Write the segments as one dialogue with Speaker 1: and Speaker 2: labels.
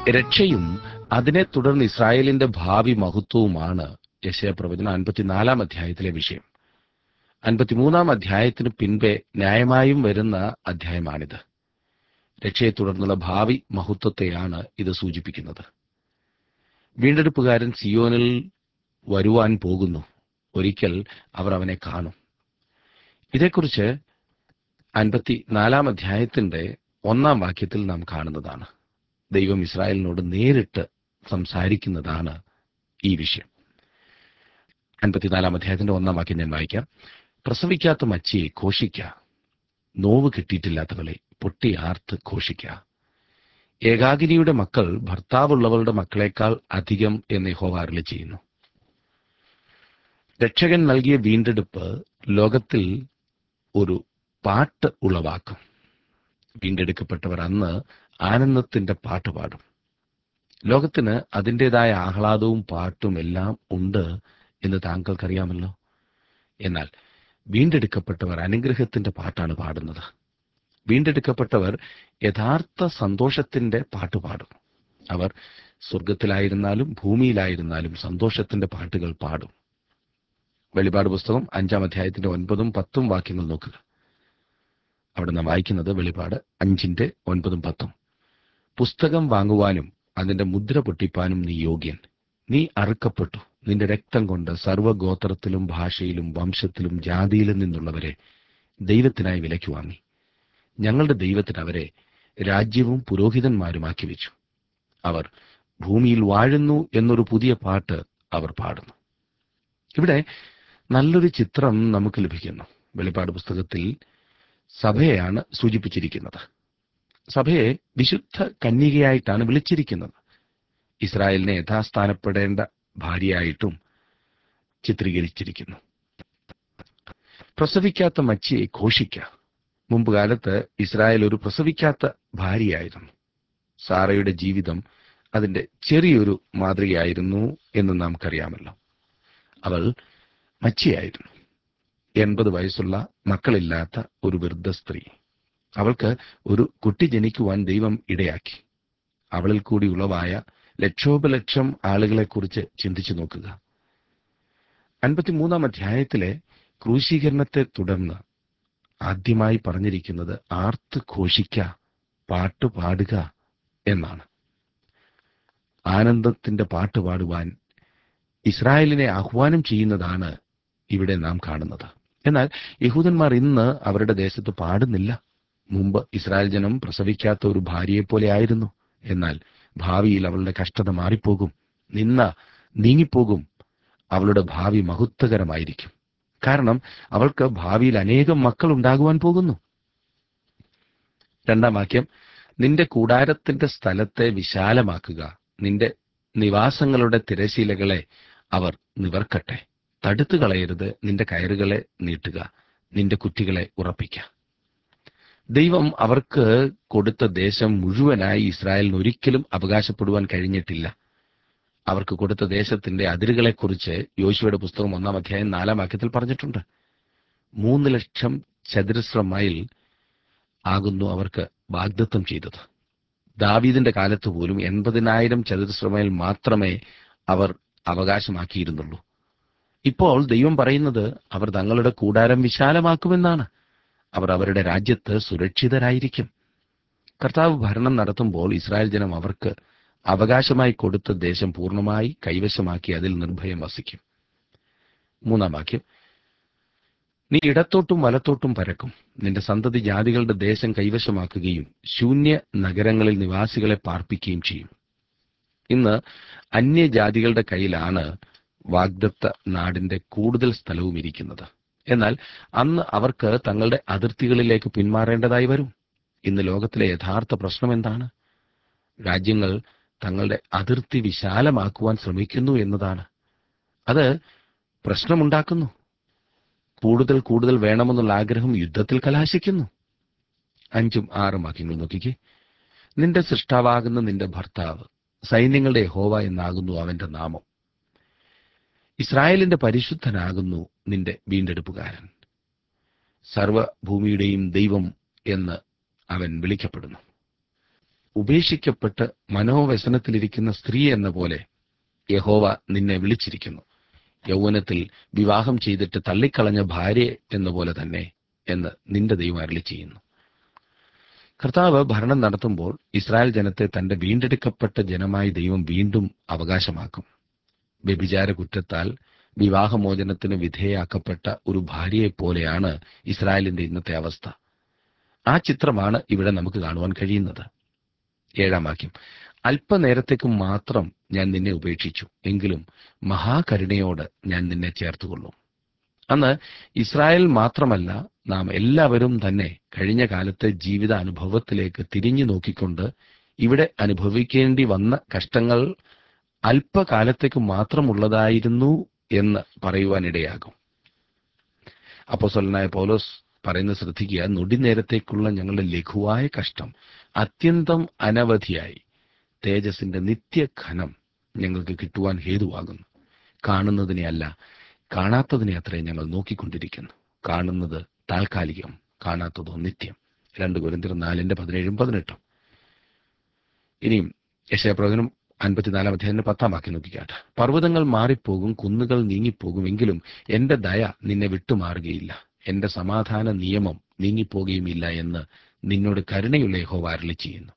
Speaker 1: രക്ഷയും അതിനെ തുടർന്ന് ഇസ്രായേലിന്റെ ഭാവി മഹത്വവുമാണ് യശയ പ്രവചനം അൻപത്തിനാലാം അധ്യായത്തിലെ വിഷയം അൻപത്തിമൂന്നാം അധ്യായത്തിന് പിൻപേ ന്യായമായും വരുന്ന അധ്യായമാണിത് രക്ഷയെ തുടർന്നുള്ള ഭാവി മഹത്വത്തെയാണ് ഇത് സൂചിപ്പിക്കുന്നത് വീണ്ടെടുപ്പുകാരൻ സിയോനിൽ വരുവാൻ പോകുന്നു ഒരിക്കൽ അവർ അവനെ കാണും ഇതേക്കുറിച്ച് അൻപത്തി നാലാം അധ്യായത്തിന്റെ ഒന്നാം വാക്യത്തിൽ നാം കാണുന്നതാണ് ദൈവം ഇസ്രായേലിനോട് നേരിട്ട് സംസാരിക്കുന്നതാണ് ഈ വിഷയം അൻപത്തിനാലാം അധ്യായത്തിന്റെ ഒന്നാം വാക്യം ഞാൻ വായിക്കാം പ്രസവിക്കാത്ത മച്ചിയെ ഘോഷിക്ക നോവ് കിട്ടിയിട്ടില്ലാത്തവളെ പൊട്ടി ആർത്ത് ഘോഷിക്ക ഏകാഗിനിയുടെ മക്കൾ ഭർത്താവുള്ളവളുടെ മക്കളെക്കാൾ അധികം എന്ന് യഹോവ അരുളി ചെയ്യുന്നു രക്ഷകൻ നൽകിയ വീണ്ടെടുപ്പ് ലോകത്തിൽ ഒരു പാട്ട് ഉളവാക്കും വീണ്ടെടുക്കപ്പെട്ടവർ അന്ന് ആനന്ദത്തിന്റെ പാട്ട് പാടും ലോകത്തിന് അതിൻ്റെതായ ആഹ്ലാദവും പാട്ടും എല്ലാം ഉണ്ട് എന്ന് താങ്കൾക്കറിയാമല്ലോ എന്നാൽ വീണ്ടെടുക്കപ്പെട്ടവർ അനുഗ്രഹത്തിന്റെ പാട്ടാണ് പാടുന്നത് വീണ്ടെടുക്കപ്പെട്ടവർ യഥാർത്ഥ സന്തോഷത്തിന്റെ പാട്ട് പാടും അവർ സ്വർഗത്തിലായിരുന്നാലും ഭൂമിയിലായിരുന്നാലും സന്തോഷത്തിന്റെ പാട്ടുകൾ പാടും വെളിപാട് പുസ്തകം അഞ്ചാം അധ്യായത്തിന്റെ ഒൻപതും പത്തും വാക്യങ്ങൾ നോക്കുക അവിടെ നാം വായിക്കുന്നത് വെളിപാട് അഞ്ചിന്റെ ഒൻപതും പത്തും പുസ്തകം വാങ്ങുവാനും അതിന്റെ മുദ്ര പൊട്ടിപ്പാനും നീ യോഗ്യൻ നീ അറുക്കപ്പെട്ടു നിന്റെ രക്തം കൊണ്ട് സർവ്വഗോത്രത്തിലും ഭാഷയിലും വംശത്തിലും ജാതിയിലും നിന്നുള്ളവരെ ദൈവത്തിനായി വിലയ്ക്ക് വാങ്ങി ഞങ്ങളുടെ ദൈവത്തിന് അവരെ രാജ്യവും പുരോഹിതന്മാരുമാക്കി വെച്ചു അവർ ഭൂമിയിൽ വാഴുന്നു എന്നൊരു പുതിയ പാട്ട് അവർ പാടുന്നു ഇവിടെ നല്ലൊരു ചിത്രം നമുക്ക് ലഭിക്കുന്നു വെളിപ്പാട് പുസ്തകത്തിൽ സഭയെയാണ് സൂചിപ്പിച്ചിരിക്കുന്നത് സഭയെ വിശുദ്ധ കന്യകയായിട്ടാണ് വിളിച്ചിരിക്കുന്നത് ഇസ്രായേലിനെ യഥാസ്ഥാനപ്പെടേണ്ട ഭാര്യയായിട്ടും ചിത്രീകരിച്ചിരിക്കുന്നു പ്രസവിക്കാത്ത മച്ചിയെ ഘോഷിക്ക മുമ്പ് കാലത്ത് ഇസ്രായേൽ ഒരു പ്രസവിക്കാത്ത ഭാര്യയായിരുന്നു സാറയുടെ ജീവിതം അതിന്റെ ചെറിയൊരു മാതൃകയായിരുന്നു എന്ന് നമുക്കറിയാമല്ലോ അവൾ മച്ചിയായിരുന്നു എൺപത് വയസ്സുള്ള മക്കളില്ലാത്ത ഒരു വൃദ്ധ സ്ത്രീ അവൾക്ക് ഒരു കുട്ടി ജനിക്കുവാൻ ദൈവം ഇടയാക്കി അവളിൽ കൂടി ഉളവായ ലക്ഷോപലക്ഷം ആളുകളെക്കുറിച്ച് ചിന്തിച്ചു നോക്കുക അൻപത്തിമൂന്നാം അധ്യായത്തിലെ ക്രൂശീകരണത്തെ തുടർന്ന് ആദ്യമായി പറഞ്ഞിരിക്കുന്നത് ആർത്ത് ഘോഷിക്ക പാട്ട് പാടുക എന്നാണ് ആനന്ദത്തിന്റെ പാട്ട് പാടുവാൻ ഇസ്രായേലിനെ ആഹ്വാനം ചെയ്യുന്നതാണ് ഇവിടെ നാം കാണുന്നത് എന്നാൽ യഹൂദന്മാർ ഇന്ന് അവരുടെ ദേശത്ത് പാടുന്നില്ല മുമ്പ് ഇസ്രായേൽ ജനം പ്രസവിക്കാത്ത ഒരു ഭാര്യയെപ്പോലെ ആയിരുന്നു എന്നാൽ ഭാവിയിൽ അവളുടെ കഷ്ടത മാറിപ്പോകും നിന്ന നീങ്ങിപ്പോകും അവളുടെ ഭാവി മഹത്വകരമായിരിക്കും കാരണം അവൾക്ക് ഭാവിയിൽ അനേകം മക്കൾ ഉണ്ടാകുവാൻ പോകുന്നു രണ്ടാം വാക്യം നിന്റെ കൂടാരത്തിന്റെ സ്ഥലത്തെ വിശാലമാക്കുക നിന്റെ നിവാസങ്ങളുടെ തിരശീലകളെ അവർ നിവർക്കട്ടെ തടുത്തു കളയരുത് നിന്റെ കയറുകളെ നീട്ടുക നിന്റെ കുറ്റികളെ ഉറപ്പിക്ക ദൈവം അവർക്ക് കൊടുത്ത ദേശം മുഴുവനായി ഇസ്രായേലിന് ഒരിക്കലും അവകാശപ്പെടുവാൻ കഴിഞ്ഞിട്ടില്ല അവർക്ക് കൊടുത്ത ദേശത്തിന്റെ അതിരുകളെക്കുറിച്ച് യോശുവയുടെ പുസ്തകം ഒന്നാം അധ്യായം നാലാം വാക്യത്തിൽ പറഞ്ഞിട്ടുണ്ട് മൂന്ന് ലക്ഷം ചതുരശ്ര മൈൽ ആകുന്നു അവർക്ക് വാഗ്ദത്വം ചെയ്തത് ദാവീദിന്റെ കാലത്ത് പോലും എൺപതിനായിരം ചതുരശ്ര മൈൽ മാത്രമേ അവർ അവകാശമാക്കിയിരുന്നുള്ളൂ ഇപ്പോൾ ദൈവം പറയുന്നത് അവർ തങ്ങളുടെ കൂടാരം വിശാലമാക്കുമെന്നാണ് അവർ അവരുടെ രാജ്യത്ത് സുരക്ഷിതരായിരിക്കും കർത്താവ് ഭരണം നടത്തുമ്പോൾ ഇസ്രായേൽ ജനം അവർക്ക് അവകാശമായി കൊടുത്ത ദേശം പൂർണ്ണമായി കൈവശമാക്കി അതിൽ നിർഭയം വസിക്കും മൂന്നാം വാക്യം നീ ഇടത്തോട്ടും വലത്തോട്ടും പരക്കും നിന്റെ സന്തതി ജാതികളുടെ ദേശം കൈവശമാക്കുകയും ശൂന്യ നഗരങ്ങളിൽ നിവാസികളെ പാർപ്പിക്കുകയും ചെയ്യും ഇന്ന് അന്യജാതികളുടെ കയ്യിലാണ് വാഗ്ദത്ത നാടിന്റെ കൂടുതൽ സ്ഥലവും ഇരിക്കുന്നത് എന്നാൽ അന്ന് അവർക്ക് തങ്ങളുടെ അതിർത്തികളിലേക്ക് പിന്മാറേണ്ടതായി വരും ഇന്ന് ലോകത്തിലെ യഥാർത്ഥ പ്രശ്നം എന്താണ് രാജ്യങ്ങൾ തങ്ങളുടെ അതിർത്തി വിശാലമാക്കുവാൻ ശ്രമിക്കുന്നു എന്നതാണ് അത് പ്രശ്നമുണ്ടാക്കുന്നു കൂടുതൽ കൂടുതൽ വേണമെന്നുള്ള ആഗ്രഹം യുദ്ധത്തിൽ കലാശിക്കുന്നു അഞ്ചും ആറും വാക്യങ്ങൾ നോക്കിക്കേ നിന്റെ സൃഷ്ടാവാകുന്ന നിന്റെ ഭർത്താവ് സൈന്യങ്ങളുടെ ഹോവ എന്നാകുന്നു അവന്റെ നാമം ഇസ്രായേലിന്റെ പരിശുദ്ധനാകുന്നു നിന്റെ വീണ്ടെടുപ്പുകാരൻ സർവഭൂമിയുടെയും ദൈവം എന്ന് അവൻ വിളിക്കപ്പെടുന്നു ഉപേക്ഷിക്കപ്പെട്ട് മനോവ്യസനത്തിലിരിക്കുന്ന സ്ത്രീ എന്ന പോലെ യഹോവ നിന്നെ വിളിച്ചിരിക്കുന്നു യൗവനത്തിൽ വിവാഹം ചെയ്തിട്ട് തള്ളിക്കളഞ്ഞ ഭാര്യ എന്ന പോലെ തന്നെ എന്ന് നിന്റെ ദൈവം അരളി ചെയ്യുന്നു കർത്താവ് ഭരണം നടത്തുമ്പോൾ ഇസ്രായേൽ ജനത്തെ തന്റെ വീണ്ടെടുക്കപ്പെട്ട ജനമായി ദൈവം വീണ്ടും അവകാശമാക്കും വ്യഭിചാര കുറ്റത്താൽ വിവാഹമോചനത്തിന് വിധേയാക്കപ്പെട്ട ഒരു ഭാര്യയെപ്പോലെയാണ് ഇസ്രായേലിന്റെ ഇന്നത്തെ അവസ്ഥ ആ ചിത്രമാണ് ഇവിടെ നമുക്ക് കാണുവാൻ കഴിയുന്നത് ഏഴാം വാക്യം അല്പനേരത്തേക്ക് മാത്രം ഞാൻ നിന്നെ ഉപേക്ഷിച്ചു എങ്കിലും മഹാകരുണയോട് ഞാൻ നിന്നെ ചേർത്തുകൊള്ളും അന്ന് ഇസ്രായേൽ മാത്രമല്ല നാം എല്ലാവരും തന്നെ കഴിഞ്ഞ കാലത്തെ ജീവിത അനുഭവത്തിലേക്ക് തിരിഞ്ഞു നോക്കിക്കൊണ്ട് ഇവിടെ അനുഭവിക്കേണ്ടി വന്ന കഷ്ടങ്ങൾ അല്പകാലത്തേക്ക് മാത്രമുള്ളതായിരുന്നു എന്ന് പറയുവാനിടയാകും അപ്പോസ്വലനായ പൗലോസ് പറയുന്നത് ശ്രദ്ധിക്കുക നൊടിനേരത്തേക്കുള്ള ഞങ്ങളുടെ ലഘുവായ കഷ്ടം അത്യന്തം അനവധിയായി തേജസിന്റെ നിത്യഘനം ഞങ്ങൾക്ക് കിട്ടുവാൻ ഹേതുവാകുന്നു കാണുന്നതിനെ അല്ല കാണാത്തതിനെ അത്രേ ഞങ്ങൾ നോക്കിക്കൊണ്ടിരിക്കുന്നു കാണുന്നത് താൽക്കാലികം കാണാത്തതോ നിത്യം രണ്ട് കുരന്തിർ നാലിന്റെ പതിനേഴും പതിനെട്ടും ഇനിയും യശയപ്രവചനം അൻപത്തിനാലാം അധ്യായത്തിന്റെ പത്താം വാക്യം നോക്കിക്കാട്ടെ പർവ്വതങ്ങൾ മാറിപ്പോകും കുന്നുകൾ നീങ്ങിപ്പോകും എങ്കിലും എന്റെ ദയ നിന്നെ വിട്ടുമാറുകയില്ല എന്റെ സമാധാന നിയമം നീങ്ങിപ്പോകുകയുമില്ല എന്ന് നിന്നോട് കരുണയുള്ള യഹോവ അരുളി ചെയ്യുന്നു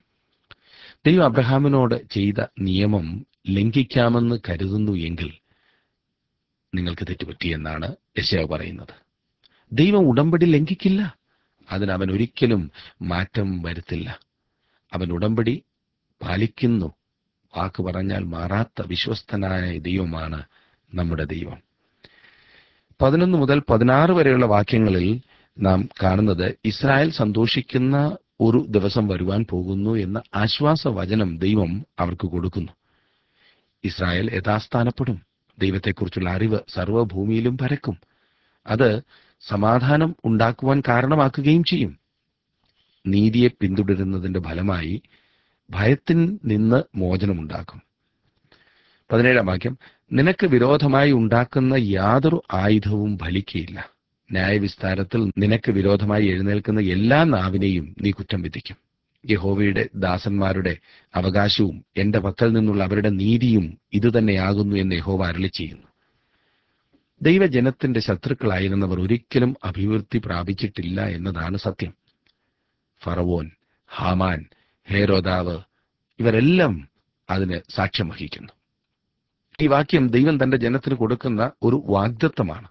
Speaker 1: ദൈവം അബ്രഹാമിനോട് ചെയ്ത നിയമം ലംഘിക്കാമെന്ന് കരുതുന്നു എങ്കിൽ നിങ്ങൾക്ക് തെറ്റുപറ്റിയെന്നാണ് യശയാവ് പറയുന്നത് ദൈവം ഉടമ്പടി ലംഘിക്കില്ല അതിന് അവൻ ഒരിക്കലും മാറ്റം വരുത്തില്ല അവൻ ഉടമ്പടി പാലിക്കുന്നു വാക്ക് പറഞ്ഞാൽ മാറാത്ത വിശ്വസ്തനായ ദൈവമാണ് നമ്മുടെ ദൈവം പതിനൊന്ന് മുതൽ പതിനാറ് വരെയുള്ള വാക്യങ്ങളിൽ നാം കാണുന്നത് ഇസ്രായേൽ സന്തോഷിക്കുന്ന ഒരു ദിവസം വരുവാൻ പോകുന്നു എന്ന ആശ്വാസ വചനം ദൈവം അവർക്ക് കൊടുക്കുന്നു ഇസ്രായേൽ യഥാസ്ഥാനപ്പെടും ദൈവത്തെക്കുറിച്ചുള്ള അറിവ് സർവ്വഭൂമിയിലും പരക്കും അത് സമാധാനം ഉണ്ടാക്കുവാൻ കാരണമാക്കുകയും ചെയ്യും നീതിയെ പിന്തുടരുന്നതിന്റെ ഫലമായി ഭയത്തിൽ നിന്ന് മോചനമുണ്ടാക്കും പതിനേഴാം വാക്യം നിനക്ക് വിരോധമായി ഉണ്ടാക്കുന്ന യാതൊരു ആയുധവും ഫലിക്കയില്ല ന്യായവിസ്താരത്തിൽ നിനക്ക് വിരോധമായി എഴുന്നേൽക്കുന്ന എല്ലാ നാവിനെയും നീ കുറ്റം വിധിക്കും യഹോവയുടെ ദാസന്മാരുടെ അവകാശവും എന്റെ പക്കൽ നിന്നുള്ള അവരുടെ നീതിയും ഇതുതന്നെയാകുന്നു എന്ന് യഹോവ അരളി ചെയ്യുന്നു ദൈവജനത്തിന്റെ ശത്രുക്കളായിരുന്നവർ ഒരിക്കലും അഭിവൃദ്ധി പ്രാപിച്ചിട്ടില്ല എന്നതാണ് സത്യം ഫറവോൻ ഹാമാൻ ഹേരോദാവ് ഇവരെല്ലാം അതിന് സാക്ഷ്യം വഹിക്കുന്നു ഈ വാക്യം ദൈവം തന്റെ ജനത്തിന് കൊടുക്കുന്ന ഒരു വാഗ്ദത്വമാണ്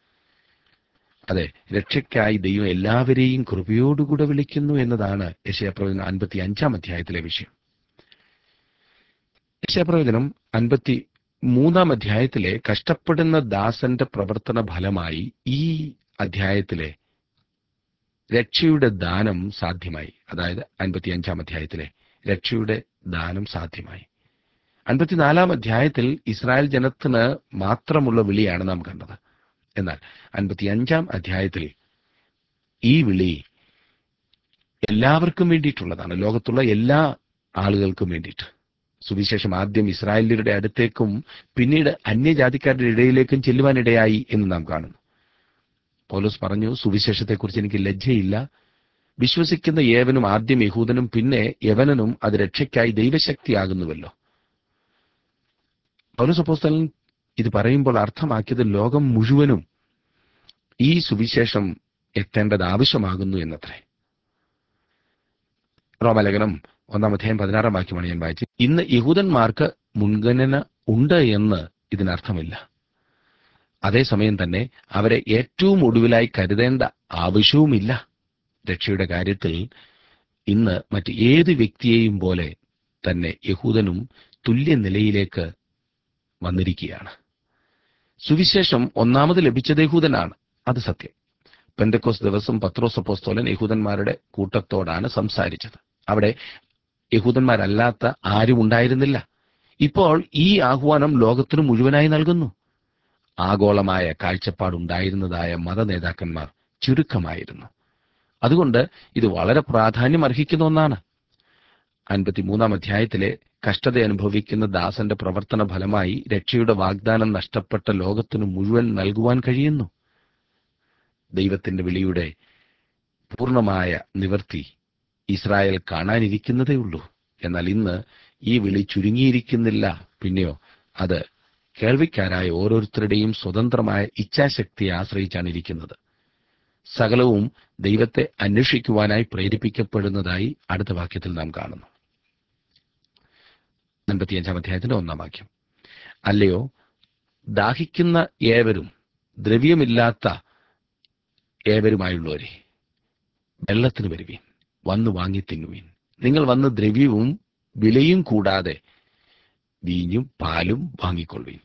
Speaker 1: അതെ രക്ഷയ്ക്കായി ദൈവം എല്ലാവരെയും കൃപയോടുകൂടെ വിളിക്കുന്നു എന്നതാണ് യശയപ്രവചനം അൻപത്തി അഞ്ചാം അധ്യായത്തിലെ വിഷയം യശയപ്രവചനം അൻപത്തി മൂന്നാം അധ്യായത്തിലെ കഷ്ടപ്പെടുന്ന ദാസന്റെ പ്രവർത്തന ഫലമായി ഈ അധ്യായത്തിലെ രക്ഷയുടെ ദാനം സാധ്യമായി അതായത് അൻപത്തി അഞ്ചാം അധ്യായത്തിലെ രക്ഷയുടെ ദാനം സാധ്യമായി അൻപത്തിനാലാം അധ്യായത്തിൽ ഇസ്രായേൽ ജനത്തിന് മാത്രമുള്ള വിളിയാണ് നാം കണ്ടത് എന്നാൽ അൻപത്തിയഞ്ചാം അധ്യായത്തിൽ ഈ വിളി എല്ലാവർക്കും വേണ്ടിയിട്ടുള്ളതാണ് ലോകത്തുള്ള എല്ലാ ആളുകൾക്കും വേണ്ടിയിട്ട് സുവിശേഷം ആദ്യം ഇസ്രായേലിയരുടെ അടുത്തേക്കും പിന്നീട് അന്യജാതിക്കാരുടെ ഇടയിലേക്കും ചെല്ലുവാനിടയായി എന്ന് നാം കാണുന്നു പൗലോസ് പറഞ്ഞു സുവിശേഷത്തെക്കുറിച്ച് എനിക്ക് ലജ്ജയില്ല വിശ്വസിക്കുന്ന ഏവനും ആദ്യം യഹൂദനും പിന്നെ യവനനും അത് രക്ഷയ്ക്കായി ദൈവശക്തിയാകുന്നുവല്ലോ പൗലോസ് അപ്പോസ്തലൻ ഇത് പറയുമ്പോൾ അർത്ഥമാക്കിയത് ലോകം മുഴുവനും ഈ സുവിശേഷം എത്തേണ്ടത് ആവശ്യമാകുന്നു എന്നത്രേ റോമലേഖനം ഒന്നാം അധ്യായം പതിനാറാം വാക്യമാണ് ഞാൻ വായിച്ചത് ഇന്ന് യഹൂദന്മാർക്ക് മുൻഗണന ഉണ്ട് എന്ന് ഇതിനർത്ഥമില്ല അതേസമയം തന്നെ അവരെ ഏറ്റവും ഒടുവിലായി കരുതേണ്ട ആവശ്യവുമില്ല രക്ഷയുടെ കാര്യത്തിൽ ഇന്ന് മറ്റ് ഏത് വ്യക്തിയെയും പോലെ തന്നെ യഹൂദനും തുല്യ നിലയിലേക്ക് വന്നിരിക്കുകയാണ് സുവിശേഷം ഒന്നാമത് ലഭിച്ചത് യഹൂദനാണ് അത് സത്യം പെന്തക്കോസ് ദിവസം പത്രോസ് അപ്പോസ്തോലൻ യഹൂദന്മാരുടെ കൂട്ടത്തോടാണ് സംസാരിച്ചത് അവിടെ യഹൂദന്മാരല്ലാത്ത ആരും ഉണ്ടായിരുന്നില്ല ഇപ്പോൾ ഈ ആഹ്വാനം ലോകത്തിന് മുഴുവനായി നൽകുന്നു ആഗോളമായ കാഴ്ചപ്പാടുണ്ടായിരുന്നതായ മത നേതാക്കന്മാർ ചുരുക്കമായിരുന്നു അതുകൊണ്ട് ഇത് വളരെ പ്രാധാന്യം അർഹിക്കുന്ന ഒന്നാണ് അൻപത്തിമൂന്നാം അധ്യായത്തിലെ കഷ്ടത അനുഭവിക്കുന്ന ദാസന്റെ പ്രവർത്തന ഫലമായി രക്ഷയുടെ വാഗ്ദാനം നഷ്ടപ്പെട്ട ലോകത്തിന് മുഴുവൻ നൽകുവാൻ കഴിയുന്നു ദൈവത്തിന്റെ വിളിയുടെ പൂർണ്ണമായ നിവർത്തി ഇസ്രായേൽ കാണാനിരിക്കുന്നതേ ഉള്ളൂ എന്നാൽ ഇന്ന് ഈ വിളി ചുരുങ്ങിയിരിക്കുന്നില്ല പിന്നെയോ അത് കേൾവിക്കാരായ ഓരോരുത്തരുടെയും സ്വതന്ത്രമായ ഇച്ഛാശക്തിയെ ആശ്രയിച്ചാണ് ഇരിക്കുന്നത് സകലവും ദൈവത്തെ അന്വേഷിക്കുവാനായി പ്രേരിപ്പിക്കപ്പെടുന്നതായി അടുത്ത വാക്യത്തിൽ നാം കാണുന്നു അൻപത്തിയഞ്ചാം അധ്യായത്തിന്റെ ഒന്നാം വാക്യം അല്ലയോ ദാഹിക്കുന്ന ഏവരും ദ്രവ്യമില്ലാത്ത ഏവരുമായുള്ളവരെ വെള്ളത്തിന് വരുവീൻ വന്ന് വാങ്ങി തിന്നുവീൻ നിങ്ങൾ വന്ന് ദ്രവ്യവും വിലയും കൂടാതെ വീഞ്ഞും പാലും വാങ്ങിക്കൊള്ളുവീൻ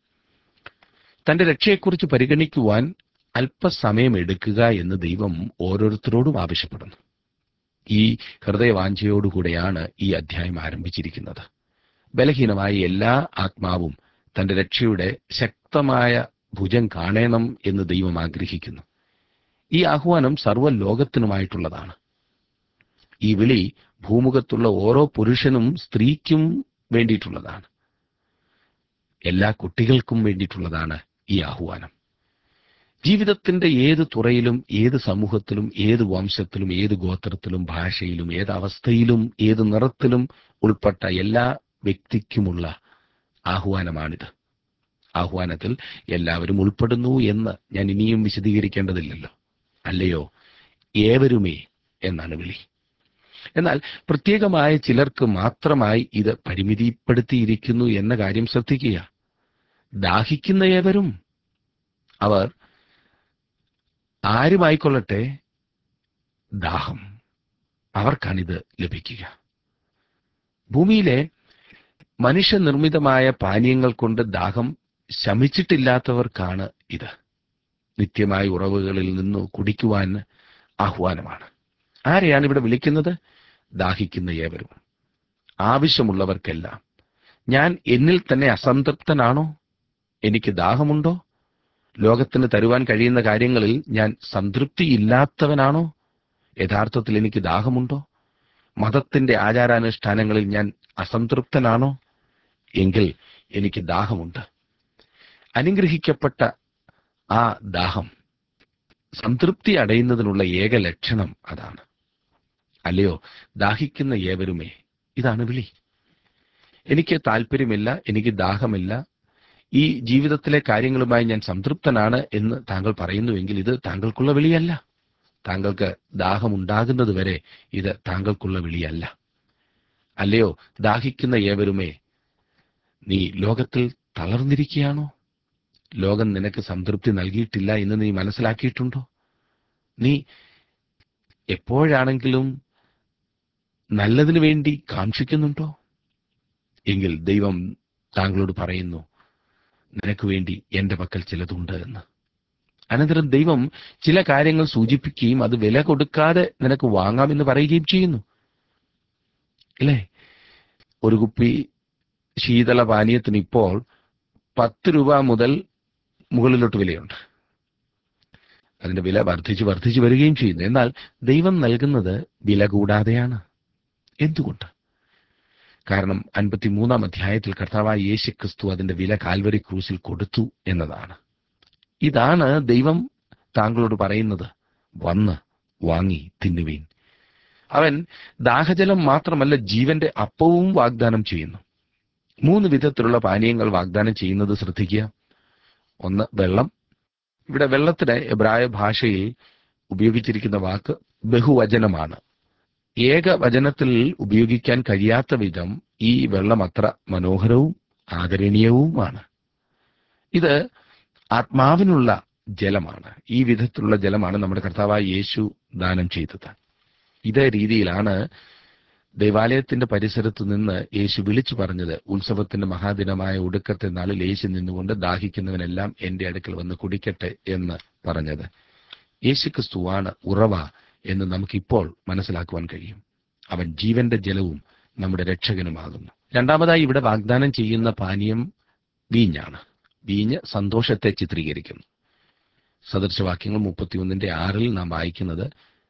Speaker 1: തന്റെ രക്ഷയെക്കുറിച്ച് പരിഗണിക്കുവാൻ അല്പസമയം എടുക്കുക എന്ന് ദൈവം ഓരോരുത്തരോടും ആവശ്യപ്പെടുന്നു ഈ ഹൃദയവാഞ്ചയോടുകൂടെയാണ് ഈ അധ്യായം ആരംഭിച്ചിരിക്കുന്നത് ബലഹീനമായ എല്ലാ ആത്മാവും തന്റെ രക്ഷയുടെ ശക്തമായ ഭുജം കാണണം എന്ന് ദൈവം ആഗ്രഹിക്കുന്നു ഈ ആഹ്വാനം സർവ്വ ലോകത്തിനുമായിട്ടുള്ളതാണ് ഈ വിളി ഭൂമുഖത്തുള്ള ഓരോ പുരുഷനും സ്ത്രീക്കും വേണ്ടിയിട്ടുള്ളതാണ് എല്ലാ കുട്ടികൾക്കും വേണ്ടിയിട്ടുള്ളതാണ് ഈ ആഹ്വാനം ജീവിതത്തിന്റെ ഏത് തുറയിലും ഏത് സമൂഹത്തിലും ഏത് വംശത്തിലും ഏത് ഗോത്രത്തിലും ഭാഷയിലും ഏത് അവസ്ഥയിലും ഏത് നിറത്തിലും ഉൾപ്പെട്ട എല്ലാ വ്യക്തിക്കുമുള്ള ആഹ്വാനമാണിത് ആഹ്വാനത്തിൽ എല്ലാവരും ഉൾപ്പെടുന്നു എന്ന് ഞാൻ ഇനിയും വിശദീകരിക്കേണ്ടതില്ലല്ലോ അല്ലയോ ഏവരുമേ എന്നാണ് വിളി എന്നാൽ പ്രത്യേകമായ ചിലർക്ക് മാത്രമായി ഇത് പരിമിതിപ്പെടുത്തിയിരിക്കുന്നു എന്ന കാര്യം ശ്രദ്ധിക്കുക ദാഹിക്കുന്ന ഏവരും അവർ ആരുമായിക്കൊള്ളട്ടെ ദാഹം അവർക്കാണിത് ലഭിക്കുക ഭൂമിയിലെ മനുഷ്യനിർമ്മിതമായ പാനീയങ്ങൾ കൊണ്ട് ദാഹം ശമിച്ചിട്ടില്ലാത്തവർക്കാണ് ഇത് നിത്യമായ ഉറവുകളിൽ നിന്ന് കുടിക്കുവാൻ ആഹ്വാനമാണ് ആരെയാണ് ഇവിടെ വിളിക്കുന്നത് ദാഹിക്കുന്ന ഏവരും ആവശ്യമുള്ളവർക്കെല്ലാം ഞാൻ എന്നിൽ തന്നെ അസംതൃപ്തനാണോ എനിക്ക് ദാഹമുണ്ടോ ലോകത്തിന് തരുവാൻ കഴിയുന്ന കാര്യങ്ങളിൽ ഞാൻ സംതൃപ്തിയില്ലാത്തവനാണോ യഥാർത്ഥത്തിൽ എനിക്ക് ദാഹമുണ്ടോ മതത്തിന്റെ ആചാരാനുഷ്ഠാനങ്ങളിൽ ഞാൻ അസംതൃപ്തനാണോ എങ്കിൽ എനിക്ക് ദാഹമുണ്ട് അനുഗ്രഹിക്കപ്പെട്ട ആ ദാഹം സംതൃപ്തി അടയുന്നതിനുള്ള ഏക ലക്ഷണം അതാണ് അല്ലയോ ദാഹിക്കുന്ന ഏവരുമേ ഇതാണ് വിളി എനിക്ക് താല്പര്യമില്ല എനിക്ക് ദാഹമില്ല ഈ ജീവിതത്തിലെ കാര്യങ്ങളുമായി ഞാൻ സംതൃപ്തനാണ് എന്ന് താങ്കൾ പറയുന്നുവെങ്കിൽ ഇത് താങ്കൾക്കുള്ള വിളിയല്ല താങ്കൾക്ക് ദാഹമുണ്ടാകുന്നത് വരെ ഇത് താങ്കൾക്കുള്ള വിളിയല്ല അല്ലയോ ദാഹിക്കുന്ന ഏവരുമേ നീ ലോകത്തിൽ തളർന്നിരിക്കുകയാണോ ലോകം നിനക്ക് സംതൃപ്തി നൽകിയിട്ടില്ല എന്ന് നീ മനസ്സിലാക്കിയിട്ടുണ്ടോ നീ എപ്പോഴാണെങ്കിലും നല്ലതിനു വേണ്ടി കാക്ഷിക്കുന്നുണ്ടോ എങ്കിൽ ദൈവം താങ്കളോട് പറയുന്നു നിനക്ക് വേണ്ടി എന്റെ പക്കൽ ചിലതുണ്ട് എന്ന് അനന്തരം ദൈവം ചില കാര്യങ്ങൾ സൂചിപ്പിക്കുകയും അത് വില കൊടുക്കാതെ നിനക്ക് വാങ്ങാമെന്ന് പറയുകയും ചെയ്യുന്നു അല്ലേ ഒരു കുപ്പി ശീതള പാനീയത്തിന് ഇപ്പോൾ പത്ത് രൂപ മുതൽ മുകളിലോട്ട് വിലയുണ്ട് അതിന്റെ വില വർദ്ധിച്ച് വർദ്ധിച്ച് വരികയും ചെയ്യുന്നു എന്നാൽ ദൈവം നൽകുന്നത് വില കൂടാതെയാണ് എന്തുകൊണ്ട് കാരണം അൻപത്തിമൂന്നാം അധ്യായത്തിൽ കർത്താവായ യേശു ക്രിസ്തു അതിന്റെ വില കാൽവരി ക്രൂസിൽ കൊടുത്തു എന്നതാണ് ഇതാണ് ദൈവം താങ്കളോട് പറയുന്നത് വന്ന് വാങ്ങി തിന്നുവീൻ അവൻ ദാഹജലം മാത്രമല്ല ജീവന്റെ അപ്പവും വാഗ്ദാനം ചെയ്യുന്നു മൂന്ന് വിധത്തിലുള്ള പാനീയങ്ങൾ വാഗ്ദാനം ചെയ്യുന്നത് ശ്രദ്ധിക്കുക ഒന്ന് വെള്ളം ഇവിടെ വെള്ളത്തിന് എബ്രായ ഭാഷയിൽ ഉപയോഗിച്ചിരിക്കുന്ന വാക്ക് ബഹുവചനമാണ് ഏകവചനത്തിൽ ഉപയോഗിക്കാൻ കഴിയാത്ത വിധം ഈ വെള്ളം അത്ര മനോഹരവും ആദരണീയവുമാണ് ഇത് ആത്മാവിനുള്ള ജലമാണ് ഈ വിധത്തിലുള്ള ജലമാണ് നമ്മുടെ കർത്താവായ യേശു ദാനം ചെയ്തത് ഇതേ രീതിയിലാണ് ദേവാലയത്തിന്റെ പരിസരത്ത് നിന്ന് യേശു വിളിച്ചു പറഞ്ഞത് ഉത്സവത്തിന്റെ മഹാദിനമായ ഒടുക്കത്തെ നാളിൽ യേശു നിന്നുകൊണ്ട് ദാഹിക്കുന്നവനെല്ലാം എന്റെ അടുക്കൽ വന്ന് കുടിക്കട്ടെ എന്ന് പറഞ്ഞത് യേശു ക്രിസ്തുവാണ് ഉറവ എന്ന് നമുക്കിപ്പോൾ മനസ്സിലാക്കുവാൻ കഴിയും അവൻ ജീവന്റെ ജലവും നമ്മുടെ രക്ഷകനുമാകുന്നു രണ്ടാമതായി ഇവിടെ വാഗ്ദാനം ചെയ്യുന്ന പാനീയം വീഞ്ഞാണ് വീഞ്ഞ് സന്തോഷത്തെ ചിത്രീകരിക്കുന്നു സദൃശവാക്യങ്ങൾ മുപ്പത്തിയൊന്നിന്റെ ആറിൽ നാം വായിക്കുന്നത്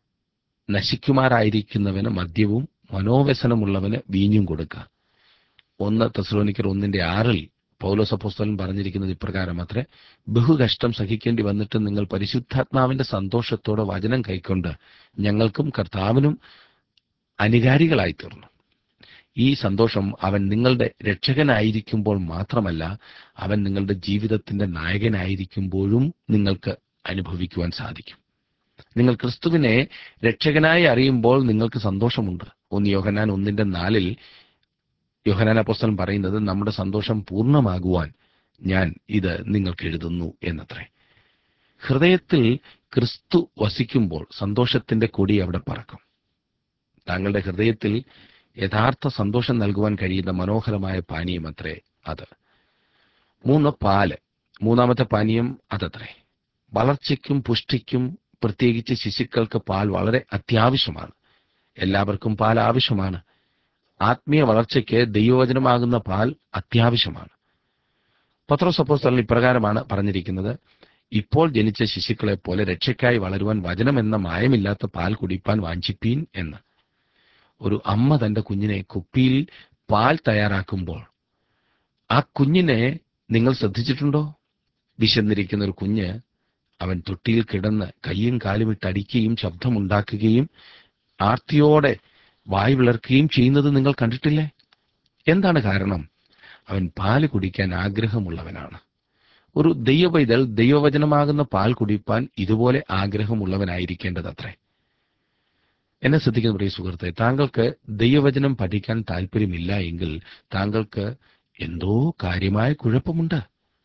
Speaker 1: നശിക്കുമാറായിരിക്കുന്നവന് മദ്യവും മനോവ്യസനമുള്ളവന് വീഞ്ഞും കൊടുക്കുക ഒന്ന് തെസ്ലോനിക്കർ ഒന്നിന്റെ ആറിൽ പൗലോസ് അപ്പോസ്തലൻ പറഞ്ഞിരിക്കുന്നത് ഇപ്രകാരം അത്രേ ബഹുകഷ്ടം സഹിക്കേണ്ടി വന്നിട്ട് നിങ്ങൾ പരിശുദ്ധാത്മാവിന്റെ സന്തോഷത്തോടെ വചനം കൈക്കൊണ്ട് ഞങ്ങൾക്കും കർത്താവിനും അനുകാരികളായി തീർന്നു ഈ സന്തോഷം അവൻ നിങ്ങളുടെ രക്ഷകനായിരിക്കുമ്പോൾ മാത്രമല്ല അവൻ നിങ്ങളുടെ ജീവിതത്തിന്റെ നായകനായിരിക്കുമ്പോഴും നിങ്ങൾക്ക് അനുഭവിക്കുവാൻ സാധിക്കും നിങ്ങൾ ക്രിസ്തുവിനെ രക്ഷകനായി അറിയുമ്പോൾ നിങ്ങൾക്ക് സന്തോഷമുണ്ട് ഒന്ന് യോഹനാൻ ഒന്നിന്റെ നാലിൽ യോഹനാൻ അപ്പോസ്തലൻ പറയുന്നത് നമ്മുടെ സന്തോഷം പൂർണ്ണമാകുവാൻ ഞാൻ ഇത് നിങ്ങൾക്ക് എഴുതുന്നു എന്നത്രേ ഹൃദയത്തിൽ ക്രിസ്തു വസിക്കുമ്പോൾ സന്തോഷത്തിന്റെ കൊടി അവിടെ പറക്കും താങ്കളുടെ ഹൃദയത്തിൽ യഥാർത്ഥ സന്തോഷം നൽകുവാൻ കഴിയുന്ന മനോഹരമായ പാനീയം അത്രേ അത് മൂന്ന് പാല് മൂന്നാമത്തെ പാനീയം അതത്രേ വളർച്ചയ്ക്കും പുഷ്ടിക്കും പ്രത്യേകിച്ച് ശിശുക്കൾക്ക് പാൽ വളരെ അത്യാവശ്യമാണ് എല്ലാവർക്കും പാൽ ആവശ്യമാണ് ആത്മീയ വളർച്ചയ്ക്ക് ദൈവവചനമാകുന്ന പാൽ അത്യാവശ്യമാണ് പത്രോസ് അപ്പോസ്തലൻ ഇപ്രകാരമാണ് പറഞ്ഞിരിക്കുന്നത് ഇപ്പോൾ ജനിച്ച ശിശുക്കളെ പോലെ രക്ഷയ്ക്കായി വളരുവാൻ വചനം എന്ന മായമില്ലാത്ത പാൽ കുടിപ്പാൻ വാഞ്ചിപ്പീൻ എന്ന് ഒരു അമ്മ തന്റെ കുഞ്ഞിനെ കുപ്പിയിൽ പാൽ തയ്യാറാക്കുമ്പോൾ ആ കുഞ്ഞിനെ നിങ്ങൾ ശ്രദ്ധിച്ചിട്ടുണ്ടോ വിശന്നിരിക്കുന്ന ഒരു കുഞ്ഞ് അവൻ തൊട്ടിയിൽ കിടന്ന് കയ്യും കാലും ഇട്ടടിക്കുകയും ശബ്ദമുണ്ടാക്കുകയും ആർത്തിയോടെ വായ് വിളർക്കുകയും ചെയ്യുന്നത് നിങ്ങൾ കണ്ടിട്ടില്ലേ എന്താണ് കാരണം അവൻ പാല് കുടിക്കാൻ ആഗ്രഹമുള്ളവനാണ് ഒരു ദൈവവൈതൽ ദൈവവചനമാകുന്ന പാൽ കുടിപ്പാൻ ഇതുപോലെ ആഗ്രഹമുള്ളവനായിരിക്കേണ്ടതത്രേ എന്നെ ശ്രദ്ധിക്കുന്ന പ്രിയ സുഹൃത്തെ താങ്കൾക്ക് ദൈവവചനം പഠിക്കാൻ താല്പര്യമില്ല എങ്കിൽ താങ്കൾക്ക് എന്തോ കാര്യമായ കുഴപ്പമുണ്ട്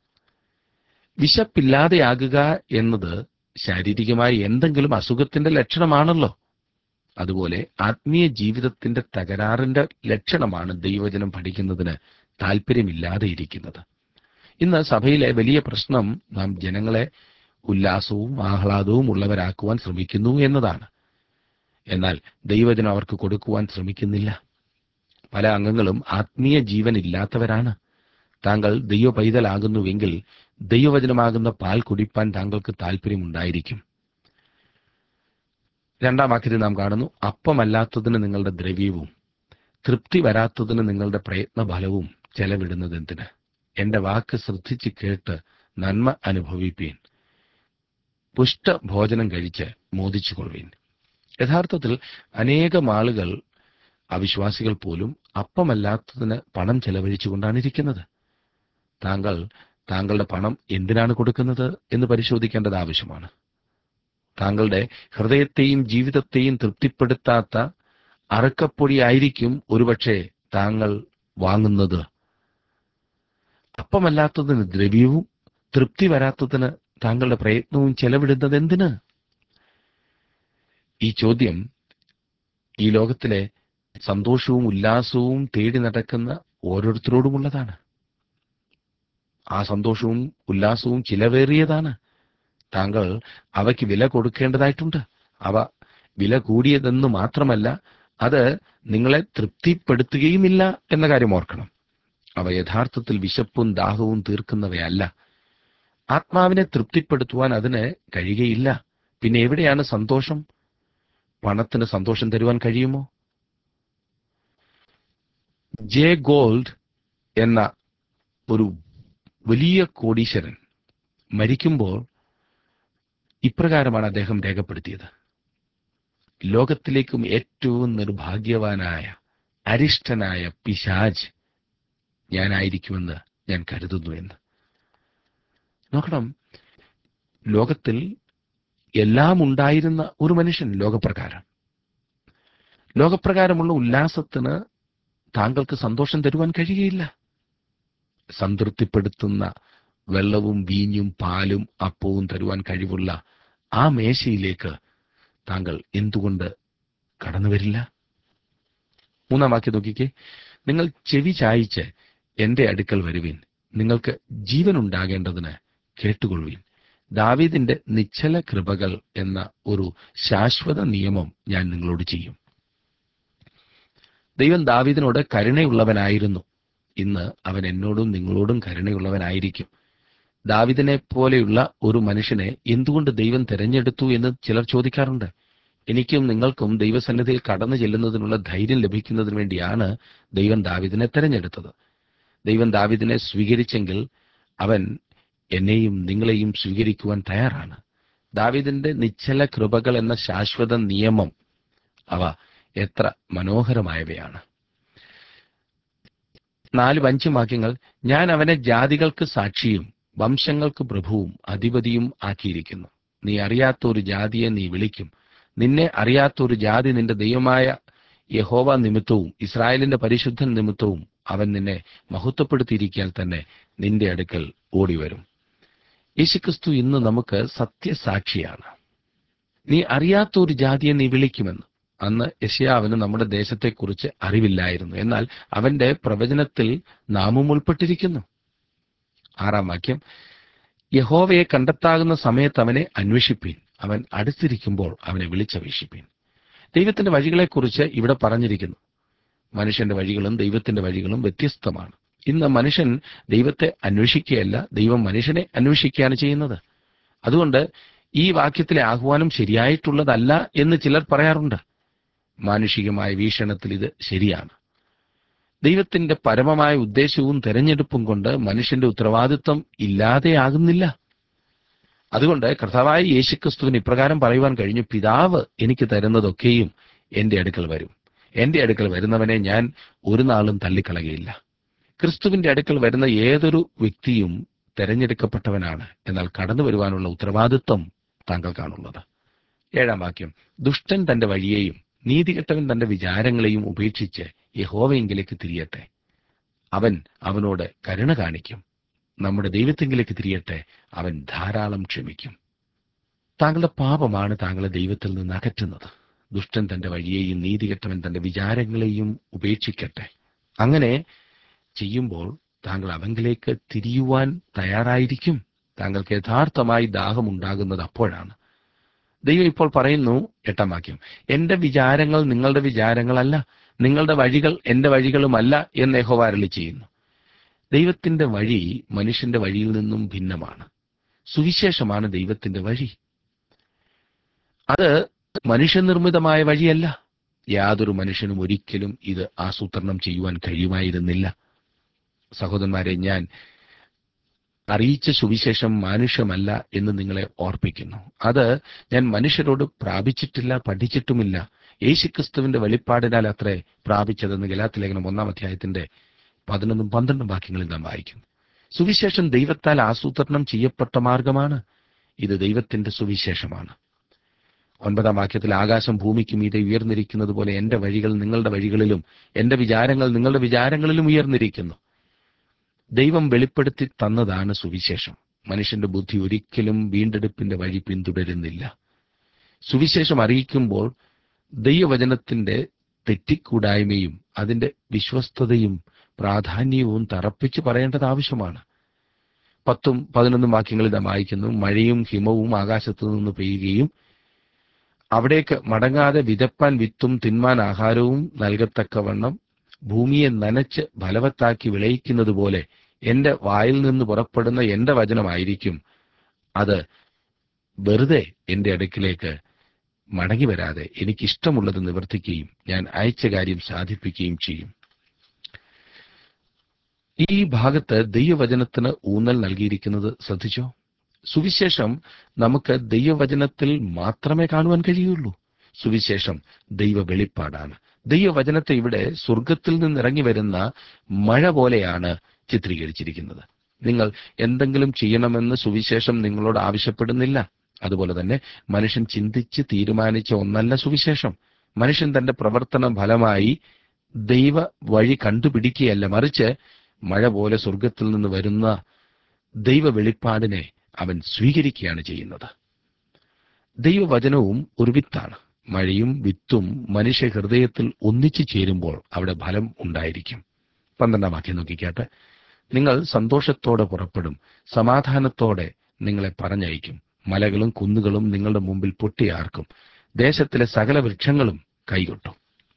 Speaker 1: വിശപ്പില്ലാതെയാകുക എന്നത് ശാരീരികമായ എന്തെങ്കിലും അസുഖത്തിന്റെ ലക്ഷണമാണല്ലോ അതുപോലെ ആത്മീയ ജീവിതത്തിന്റെ തകരാറിന്റെ ലക്ഷണമാണ് ദൈവവചനം പഠിക്കുന്നതിന് താല്പര്യമില്ലാതെ ഇരിക്കുന്നത് ഇന്ന് സഭയിലെ വലിയ പ്രശ്നം നാം ജനങ്ങളെ ഉല്ലാസവും ആഹ്ലാദവും ഉള്ളവരാക്കുവാൻ ശ്രമിക്കുന്നു എന്നതാണ് എന്നാൽ ദൈവജനം അവർക്ക് കൊടുക്കുവാൻ ശ്രമിക്കുന്നില്ല പല അംഗങ്ങളും ആത്മീയ ജീവൻ ഇല്ലാത്തവരാണ് താങ്കൾ ദൈവ പൈതലാകുന്നുവെങ്കിൽ ദൈവവചനമാകുന്ന പാൽ കുടിപ്പാൻ താങ്കൾക്ക് താല്പര്യമുണ്ടായിരിക്കും രണ്ടാം വാക്യത്തിൽ നാം കാണുന്നു അപ്പമല്ലാത്തതിന് നിങ്ങളുടെ ദ്രവ്യവും തൃപ്തി വരാത്തതിന് നിങ്ങളുടെ പ്രയത്നഫലവും ചെലവിടുന്നത് എന്തിന് എന്റെ വാക്ക് ശ്രദ്ധിച്ച് കേട്ട് നന്മ അനുഭവിപ്പീൻ പുഷ്ട ഭോജനം കഴിച്ച് മോദിച്ചു കൊള്ളുവീൻ യഥാർത്ഥത്തിൽ അനേകം ആളുകൾ അവിശ്വാസികൾ പോലും അപ്പമല്ലാത്തതിന് പണം ചെലവഴിച്ചുകൊണ്ടാണ് ഇരിക്കുന്നത് താങ്കൾ താങ്കളുടെ പണം എന്തിനാണ് കൊടുക്കുന്നത് എന്ന് പരിശോധിക്കേണ്ടത് ആവശ്യമാണ് താങ്കളുടെ ഹൃദയത്തെയും ജീവിതത്തെയും തൃപ്തിപ്പെടുത്താത്ത അറക്കപ്പൊടിയായിരിക്കും ഒരുപക്ഷെ താങ്കൾ വാങ്ങുന്നത് അപ്പമല്ലാത്തതിന് ദ്രവ്യവും തൃപ്തി വരാത്തതിന് താങ്കളുടെ പ്രയത്നവും ചെലവിടുന്നത് എന്തിന് ഈ ചോദ്യം ഈ ലോകത്തിലെ സന്തോഷവും ഉല്ലാസവും തേടി നടക്കുന്ന ഓരോരുത്തരോടുമുള്ളതാണ് ആ സന്തോഷവും ഉല്ലാസവും ചിലവേറിയതാണ് താങ്കൾ അവയ്ക്ക് വില കൊടുക്കേണ്ടതായിട്ടുണ്ട് അവ വില കൂടിയതെന്ന് മാത്രമല്ല അത് നിങ്ങളെ തൃപ്തിപ്പെടുത്തുകയുമില്ല എന്ന കാര്യം ഓർക്കണം അവ യഥാർത്ഥത്തിൽ വിശപ്പും ദാഹവും തീർക്കുന്നവയല്ല ആത്മാവിനെ തൃപ്തിപ്പെടുത്തുവാൻ അതിന് കഴിയുകയില്ല പിന്നെ എവിടെയാണ് സന്തോഷം പണത്തിന് സന്തോഷം തരുവാൻ കഴിയുമോ ജെ ഗോൾഡ് എന്ന ഒരു വലിയ കോടീശ്വരൻ മരിക്കുമ്പോൾ ഇപ്രകാരമാണ് അദ്ദേഹം രേഖപ്പെടുത്തിയത് ലോകത്തിലേക്കും ഏറ്റവും നിർഭാഗ്യവാനായ അരിഷ്ടനായ പിശാജ് ഞാനായിരിക്കുമെന്ന് ഞാൻ കരുതുന്നു എന്ന് നോക്കണം ലോകത്തിൽ എല്ലാം ഉണ്ടായിരുന്ന ഒരു മനുഷ്യൻ ലോകപ്രകാരം ലോകപ്രകാരമുള്ള ഉല്ലാസത്തിന് താങ്കൾക്ക് സന്തോഷം തരുവാൻ കഴിയുകയില്ല സംതൃപ്തിപ്പെടുത്തുന്ന വെള്ളവും വീഞ്ഞും പാലും അപ്പവും തരുവാൻ കഴിവുള്ള ആ മേശയിലേക്ക് താങ്കൾ എന്തുകൊണ്ട് കടന്നു വരില്ല മൂന്നാം വാക്യം നോക്കിക്കേ നിങ്ങൾ ചെവി ചായിച്ച് എന്റെ അടുക്കൽ വരുവിൻ നിങ്ങൾക്ക് ജീവൻ ഉണ്ടാകേണ്ടതിന് കേട്ടുകൊള്ളുവിൻ ദാവീദിന്റെ നിശ്ചല കൃപകൾ എന്ന ഒരു ശാശ്വത നിയമം ഞാൻ നിങ്ങളോട് ചെയ്യും ദൈവം ദാവീദിനോട് കരുണയുള്ളവനായിരുന്നു ഇന്ന് അവൻ എന്നോടും നിങ്ങളോടും കരുണയുള്ളവനായിരിക്കും ദാവിദിനെ പോലെയുള്ള ഒരു മനുഷ്യനെ എന്തുകൊണ്ട് ദൈവം തെരഞ്ഞെടുത്തു എന്ന് ചിലർ ചോദിക്കാറുണ്ട് എനിക്കും നിങ്ങൾക്കും ദൈവസന്നിധിയിൽ കടന്നു ചെല്ലുന്നതിനുള്ള ധൈര്യം ലഭിക്കുന്നതിന് വേണ്ടിയാണ് ദൈവം ദാവിദിനെ തെരഞ്ഞെടുത്തത് ദൈവം ദാവിദിനെ സ്വീകരിച്ചെങ്കിൽ അവൻ എന്നെയും നിങ്ങളെയും സ്വീകരിക്കുവാൻ തയ്യാറാണ് ദാവിദിന്റെ നിശ്ചല കൃപകൾ എന്ന ശാശ്വത നിയമം അവ എത്ര മനോഹരമായവയാണ് നാലും അഞ്ചും വാക്യങ്ങൾ ഞാൻ അവനെ ജാതികൾക്ക് സാക്ഷിയും വംശങ്ങൾക്ക് പ്രഭുവും അധിപതിയും ആക്കിയിരിക്കുന്നു നീ അറിയാത്ത ഒരു ജാതിയെ നീ വിളിക്കും നിന്നെ അറിയാത്ത ഒരു ജാതി നിന്റെ ദൈവമായ യഹോവ നിമിത്തവും ഇസ്രായേലിന്റെ പരിശുദ്ധൻ നിമിത്തവും അവൻ നിന്നെ മഹത്വപ്പെടുത്തിയിരിക്കാൻ തന്നെ നിന്റെ അടുക്കൽ ഓടിവരും യേശുക്രിസ്തു ഇന്ന് നമുക്ക് സത്യസാക്ഷിയാണ് നീ അറിയാത്ത ഒരു ജാതിയെ നീ വിളിക്കുമെന്ന് അന്ന് യശയാവിന് നമ്മുടെ ദേശത്തെക്കുറിച്ച് അറിവില്ലായിരുന്നു എന്നാൽ അവന്റെ പ്രവചനത്തിൽ നാമും ഉൾപ്പെട്ടിരിക്കുന്നു ആറാം വാക്യം യഹോവയെ കണ്ടെത്താകുന്ന സമയത്ത് അവനെ അന്വേഷിപ്പീൻ അവൻ അടുത്തിരിക്കുമ്പോൾ അവനെ വിളിച്ചപേക്ഷിപ്പീൻ ദൈവത്തിന്റെ വഴികളെക്കുറിച്ച് ഇവിടെ പറഞ്ഞിരിക്കുന്നു മനുഷ്യന്റെ വഴികളും ദൈവത്തിന്റെ വഴികളും വ്യത്യസ്തമാണ് ഇന്ന് മനുഷ്യൻ ദൈവത്തെ അന്വേഷിക്കുകയല്ല ദൈവം മനുഷ്യനെ അന്വേഷിക്കുകയാണ് ചെയ്യുന്നത് അതുകൊണ്ട് ഈ വാക്യത്തിലെ ആഹ്വാനം ശരിയായിട്ടുള്ളതല്ല എന്ന് ചിലർ പറയാറുണ്ട് മാനുഷികമായ വീക്ഷണത്തിൽ ഇത് ശരിയാണ് ദൈവത്തിന്റെ പരമമായ ഉദ്ദേശവും തെരഞ്ഞെടുപ്പും കൊണ്ട് മനുഷ്യന്റെ ഉത്തരവാദിത്വം ഇല്ലാതെയാകുന്നില്ല അതുകൊണ്ട് കർത്താവായ യേശുക്രിസ്തുവിന് ഇപ്രകാരം പറയുവാൻ കഴിഞ്ഞു പിതാവ് എനിക്ക് തരുന്നതൊക്കെയും എന്റെ അടുക്കൽ വരും എന്റെ അടുക്കൽ വരുന്നവനെ ഞാൻ ഒരു നാളും തള്ളിക്കളകയില്ല ക്രിസ്തുവിന്റെ അടുക്കൽ വരുന്ന ഏതൊരു വ്യക്തിയും തെരഞ്ഞെടുക്കപ്പെട്ടവനാണ് എന്നാൽ കടന്നു വരുവാനുള്ള ഉത്തരവാദിത്വം താങ്കൾക്കാണുള്ളത് ഏഴാം വാക്യം ദുഷ്ടൻ തന്റെ വഴിയെയും നീതികെട്ടവൻ തന്റെ വിചാരങ്ങളെയും ഉപേക്ഷിച്ച് യഹോവയെങ്കിലേക്ക് തിരിയട്ടെ അവൻ അവനോട് കരുണ കാണിക്കും നമ്മുടെ ദൈവത്തെങ്കിലേക്ക് തിരിയട്ടെ അവൻ ധാരാളം ക്ഷമിക്കും താങ്കളുടെ പാപമാണ് താങ്കളെ ദൈവത്തിൽ നിന്ന് അകറ്റുന്നത് ദുഷ്ടൻ തന്റെ വഴിയെയും നീതികെട്ടവൻ തന്റെ വിചാരങ്ങളെയും ഉപേക്ഷിക്കട്ടെ അങ്ങനെ ചെയ്യുമ്പോൾ താങ്കൾ അവങ്കിലേക്ക് തിരിയുവാൻ തയ്യാറായിരിക്കും താങ്കൾക്ക് യഥാർത്ഥമായി ദാഹമുണ്ടാകുന്നത് അപ്പോഴാണ് ദൈവം ഇപ്പോൾ പറയുന്നു എട്ടാം വാക്യം എന്റെ വിചാരങ്ങൾ നിങ്ങളുടെ വിചാരങ്ങളല്ല നിങ്ങളുടെ വഴികൾ എന്റെ വഴികളുമല്ല എന്ന് യഹോവ അരുളി ചെയ്യുന്നു ദൈവത്തിന്റെ വഴി മനുഷ്യന്റെ വഴിയിൽ നിന്നും ഭിന്നമാണ് സുവിശേഷമാണ് ദൈവത്തിന്റെ വഴി അത് മനുഷ്യനിർമ്മിതമായ വഴിയല്ല യാതൊരു മനുഷ്യനും ഒരിക്കലും ഇത് ആസൂത്രണം ചെയ്യുവാൻ കഴിയുമായിരുന്നില്ല സഹോദരന്മാരെ ഞാൻ അറിയിച്ച സുവിശേഷം മാനുഷ്യമല്ല എന്ന് നിങ്ങളെ ഓർപ്പിക്കുന്നു അത് ഞാൻ മനുഷ്യരോട് പ്രാപിച്ചിട്ടില്ല പഠിച്ചിട്ടുമില്ല യേശുക്രിസ്തുവിന്റെ വെളിപ്പാടിനാൽ അത്രേ പ്രാപിച്ചതെന്ന് ഗലാത്തി ലേഖനം ഒന്നാം അധ്യായത്തിന്റെ പതിനൊന്നും പന്ത്രണ്ടും വാക്യങ്ങളിൽ നാം വായിക്കും സുവിശേഷം ദൈവത്താൽ ആസൂത്രണം ചെയ്യപ്പെട്ട മാർഗമാണ് ഇത് ദൈവത്തിന്റെ സുവിശേഷമാണ് ഒൻപതാം വാക്യത്തിൽ ആകാശം ഭൂമിക്ക് മീതെ ഉയർന്നിരിക്കുന്നത് പോലെ എന്റെ വഴികൾ നിങ്ങളുടെ വഴികളിലും എന്റെ വിചാരങ്ങൾ നിങ്ങളുടെ വിചാരങ്ങളിലും ഉയർന്നിരിക്കുന്നു ദൈവം വെളിപ്പെടുത്തി തന്നതാണ് സുവിശേഷം മനുഷ്യന്റെ ബുദ്ധി ഒരിക്കലും വീണ്ടെടുപ്പിന്റെ വഴി പിന്തുടരുന്നില്ല സുവിശേഷം അറിയിക്കുമ്പോൾ ദൈവവചനത്തിന്റെ തെറ്റിക്കൂടായ്മയും അതിന്റെ വിശ്വസ്തതയും പ്രാധാന്യവും തറപ്പിച്ച് പറയേണ്ടത് ആവശ്യമാണ് പത്തും പതിനൊന്നും വാക്യങ്ങളിൽ നാം വായിക്കുന്നു മഴയും ഹിമവും ആകാശത്തു നിന്ന് പെയ്യുകയും അവിടേക്ക് മടങ്ങാതെ വിതപ്പാൻ വിത്തും തിന്മാൻ ആഹാരവും നൽകത്തക്കവണ്ണം ഭൂമിയെ നനച്ച് ഫലവത്താക്കി വിളയിക്കുന്നത് പോലെ എന്റെ വായിൽ നിന്ന് പുറപ്പെടുന്ന എന്റെ വചനമായിരിക്കും അത് വെറുതെ എന്റെ അടുക്കിലേക്ക് മടങ്ങി വരാതെ എനിക്കിഷ്ടമുള്ളത് നിവർത്തിക്കുകയും ഞാൻ അയച്ച കാര്യം സാധിപ്പിക്കുകയും ചെയ്യും ഈ ഭാഗത്ത് ദൈവവചനത്തിന് ഊന്നൽ നൽകിയിരിക്കുന്നത് ശ്രദ്ധിച്ചോ സുവിശേഷം നമുക്ക് ദൈവവചനത്തിൽ മാത്രമേ കാണുവാൻ കഴിയുള്ളൂ സുവിശേഷം ദൈവ വെളിപ്പാടാണ് ദൈവവചനത്തെ ഇവിടെ സ്വർഗത്തിൽ നിന്നിറങ്ങി വരുന്ന മഴ പോലെയാണ് ചിത്രീകരിച്ചിരിക്കുന്നത് നിങ്ങൾ എന്തെങ്കിലും ചെയ്യണമെന്ന് സുവിശേഷം നിങ്ങളോട് ആവശ്യപ്പെടുന്നില്ല അതുപോലെ തന്നെ മനുഷ്യൻ ചിന്തിച്ച് തീരുമാനിച്ച ഒന്നല്ല സുവിശേഷം മനുഷ്യൻ തന്റെ പ്രവർത്തന ഫലമായി ദൈവ വഴി കണ്ടുപിടിക്കുകയല്ല മറിച്ച് മഴ പോലെ സ്വർഗത്തിൽ നിന്ന് വരുന്ന ദൈവ വെളിപ്പാടിനെ അവൻ സ്വീകരിക്കുകയാണ് ചെയ്യുന്നത് ദൈവവചനവും ഒരു വിത്താണ് മഴയും വിത്തും മനുഷ്യ ഹൃദയത്തിൽ ഒന്നിച്ചു ചേരുമ്പോൾ അവിടെ ഫലം ഉണ്ടായിരിക്കും പന്ത്രണ്ടാം വാക്യം നോക്കിക്കാട്ടെ നിങ്ങൾ സന്തോഷത്തോടെ പുറപ്പെടും സമാധാനത്തോടെ നിങ്ങളെ പറഞ്ഞയക്കും മലകളും കുന്നുകളും നിങ്ങളുടെ മുമ്പിൽ പൊട്ടിയാർക്കും ദേശത്തിലെ സകല വൃക്ഷങ്ങളും കൈകൊട്ടും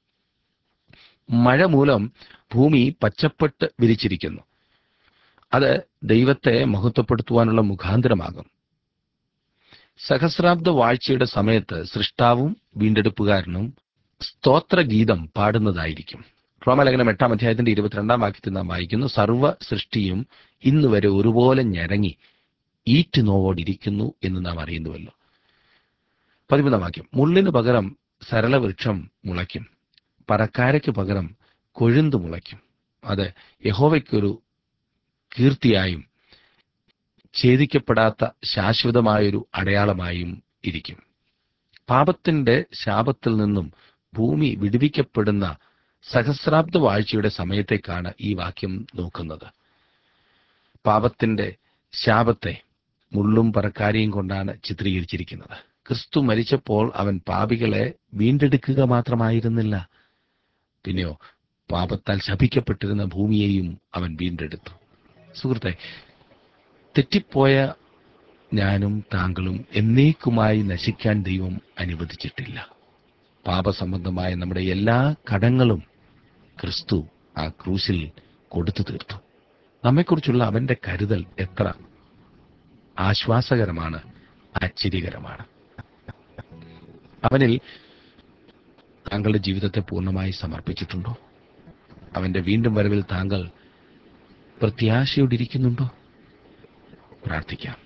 Speaker 1: മഴ മൂലം ഭൂമി പച്ചപ്പെട്ട് വിരിച്ചിരിക്കുന്നു അത് ദൈവത്തെ മഹത്വപ്പെടുത്തുവാനുള്ള മുഖാന്തരമാകും സഹസ്രാബ്ദ വാഴ്ചയുടെ സമയത്ത് സൃഷ്ടാവും വീണ്ടെടുപ്പുകാരനും സ്തോത്രഗീതം പാടുന്നതായിരിക്കും റോമലേഖനം എട്ടാം അധ്യായത്തിന്റെ ഇരുപത്തിരണ്ടാം വാക്യത്തിൽ നാം വായിക്കുന്നു സർവ്വ സൃഷ്ടിയും ഇന്ന് വരെ ഒരുപോലെ ഞരങ്ങി ഈറ്റ് നോവോടിരിക്കുന്നു എന്ന് നാം അറിയുന്നുവല്ലോ പതിമൂന്നാം വാക്യം മുള്ളിന് പകരം സരളവൃക്ഷം മുളയ്ക്കും പറക്കാരയ്ക്ക് പകരം കൊഴുന്തു മുളയ്ക്കും അത് യഹോവയ്ക്കൊരു കീർത്തിയായും ഛേദിക്കപ്പെടാത്ത ശാശ്വതമായൊരു അടയാളമായും ഇരിക്കും പാപത്തിന്റെ ശാപത്തിൽ നിന്നും ഭൂമി വിടുവിക്കപ്പെടുന്ന സഹസ്രാബ്ദ വാഴ്ചയുടെ സമയത്തേക്കാണ് ഈ വാക്യം നോക്കുന്നത് പാപത്തിന്റെ ശാപത്തെ മുള്ളും പറക്കാരിയും കൊണ്ടാണ് ചിത്രീകരിച്ചിരിക്കുന്നത് ക്രിസ്തു മരിച്ചപ്പോൾ അവൻ പാപികളെ വീണ്ടെടുക്കുക മാത്രമായിരുന്നില്ല പിന്നെയോ പാപത്താൽ ശപിക്കപ്പെട്ടിരുന്ന ഭൂമിയെയും അവൻ വീണ്ടെടുത്തു സുഹൃത്തെ തെറ്റിപ്പോയ ഞാനും താങ്കളും എന്നേക്കുമായി നശിക്കാൻ ദൈവം അനുവദിച്ചിട്ടില്ല പാപസംബന്ധമായ നമ്മുടെ എല്ലാ കടങ്ങളും ക്രിസ്തു ആ ക്രൂശിൽ കൊടുത്തു തീർത്തു നമ്മെക്കുറിച്ചുള്ള അവന്റെ കരുതൽ എത്ര ആശ്വാസകരമാണ് ആശ്ചര്യകരമാണ് അവനിൽ താങ്കളുടെ ജീവിതത്തെ പൂർണ്ണമായി സമർപ്പിച്ചിട്ടുണ്ടോ അവന്റെ വീണ്ടും വരവിൽ താങ്കൾ പ്രത്യാശയോടിരിക്കുന്നുണ്ടോ പ്രാർത്ഥിക്കാം